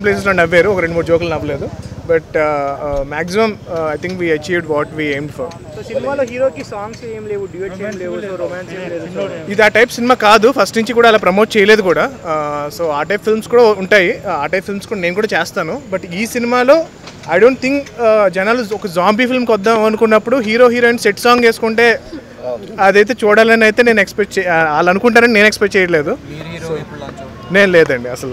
ప్లేసెస్లో నవ్వారు ఒక రెండు మూడు జోకులు నవ్వలేదు but maximum I think we achieved what we aim for so సినిమాలో హీరోకి సాంగ్స్ ఏం లేవు డ్యూయట్స్ ఏం లేవు సో రొమాన్స్ ఏం లేదు సో ఇది ఆ టైప్ సినిమా కాదు ఫస్ట్ నుంచి కూడా అలా ప్రమోట్ చేయలేదు కూడా సో ఆ టైప్ ఫిల్మ్స్ కూడా ఉంటాయి ఆ టైప్ ఫిల్మ్స్ కూడా నేను కూడా చేస్తాను బట్ ఈ సినిమాలో ఐ డోంట్ థింక్ జనాలు ఒక జాంబీ ఫిల్మ్కి వద్దాం అనుకున్నప్పుడు హీరో హీరోయిన్ సెట్ సాంగ్ వేసుకుంటే అదైతే చూడాలని అయితే నేను ఎక్స్పెక్ట్ చే వాళ్ళు అనుకుంటారని నేను ఎక్స్పెక్ట్ చేయట్లేదు నేను లేదండి అసలు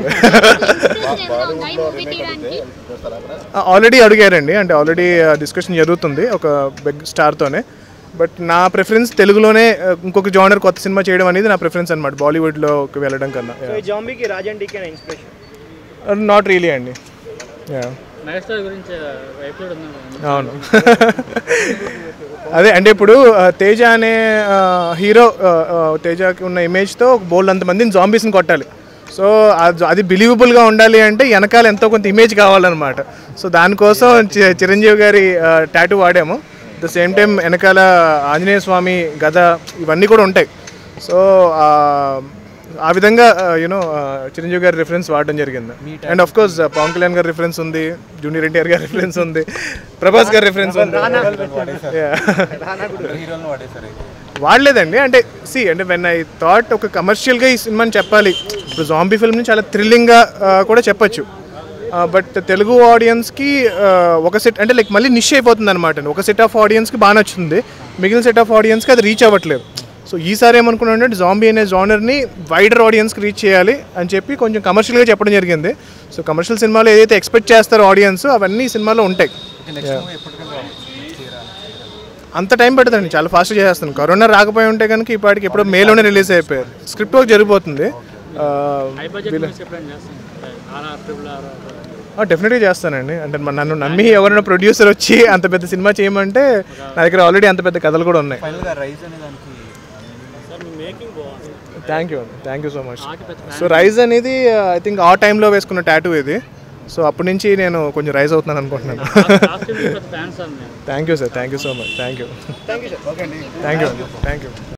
ఆల్రెడీ అడిగారండి అంటే ఆల్రెడీ డిస్కషన్ జరుగుతుంది ఒక బిగ్ స్టార్తోనే బట్ నా ప్రిఫరెన్స్ తెలుగులోనే uh, ఇంకొక జానర్ కొత్త సినిమా చేయడం అనేది నా ప్రిఫరెన్స్ అనమాట బాలీవుడ్లోకి వెళ్ళడం కన్నా సో ఈ జాంబీకి Raj and DK inspiration not really అండి Yeah. మెగాస్టార్ గురించి ఎపిసోడ్ ఉందా అవును అదే అంటే ఇప్పుడు ఆ, తేజ అనే ఆ, హీరో ఆ, ఆ, తేజకి ఉన్న ఇమేజ్తో బోల్డ్ అంతమందిని జాంబీస్ని కొట్టాలి సో అది- అది బిలీవబుల్గా ఉండాలి అంటే వెనకాల ఎంతో కొంత ఇమేజ్ కావాలన్నమాట సో దానికోసం చి- చిరంజీవి గారి టాటూ వాడాము ద సేమ్ టైం వెనకాల ఆంజనేయ స్వామి గద ఇవన్నీ కూడా ఉంటాయి సో ఆ విధంగా యూనో చిరంజీవి గారి రిఫరెన్స్ వాడడం జరిగింది and of course Pavan Kalyan గారి రిఫరెన్స్ ఉంది జూనియర్ ఎన్టీఆర్ గారి రిఫరెన్స్ ఉంది ప్రభాస్ గారి రిఫరెన్స్ ఉంది Yeah. వాడలేదండి అంటే సి అంటే వెన్ ఐ థాట్ ఒక కమర్షియల్గా ఈ సినిమాని చెప్పాలి ఇప్పుడు జాంబీ ఫిల్మ్ని చాలా థ్రిల్లింగ్గా కూడా చెప్పొచ్చు బట్ తెలుగు ఆడియన్స్కి ఒక సెట్ అంటే లైక్ మళ్ళీ నిష్ అయిపోతుంది అనమాట ఒక సెట్ ఆఫ్ ఆడియన్స్కి బాగా నచ్చుతుంది మిగిలిన సెట్ ఆఫ్ ఆడియన్స్కి అది రీచ్ అవ్వట్లేదు సో ఈసారి ఏమనుకున్నాను అంటే జాంబీ అనే జానర్ని వైడర్ ఆడియన్స్కి రీచ్ చేయాలి అని చెప్పి కొంచెం కమర్షియల్గా చెప్పడం జరిగింది సో కమర్షియల్ సినిమాలో ఏదైతే ఎక్స్పెక్ట్ చేస్తారో ఆడియన్స్ అవన్నీ ఈ సినిమాలో ఉంటాయి అంత టైం పడుతుందండి చాలా ఫాస్ట్ చేసేస్తాను కరోనా రాకపోయి ఉంటే కనుక ఇప్పటికి ఎప్పుడో మేలోనే రిలీజ్ అయిపోయారు స్క్రిప్ట్ వర్క్ జరిగిపోతుంది హై బడ్జెట్ మూవీస్ ఎప్పుడైనా చేస్తాం ఆర్ఆర్ ట్రిపుల్ ఆర్ డెఫినెట్గా చేస్తానండి అంటే మన- నన్ను నమ్మి ఎవరైనా ప్రొడ్యూసర్ వచ్చి అంత పెద్ద సినిమా చేయమంటే నా దగ్గర ఆల్రెడీ అంత పెద్ద కథలు కూడా ఉన్నాయి సార్ మీ మేకింగ్ బాగుంది థ్యాంక్ యూ అండి థ్యాంక్ యూ సో మచ్ నాకు పెద్ద సో రైజ్ అనేది ఐ థింక్ ఆ టైంలో వేసుకున్న టాటూ ఇది సో అప్పటి నుంచి నేను కొంచెం రైజ్ అవుతున్నాను అనుకుంటున్నాను కాస్ట్యూమ్ పెద్ద ఫ్యాన్స్ సార్ నేను thank you sir thank you so much thank you thank you sir thank you thank you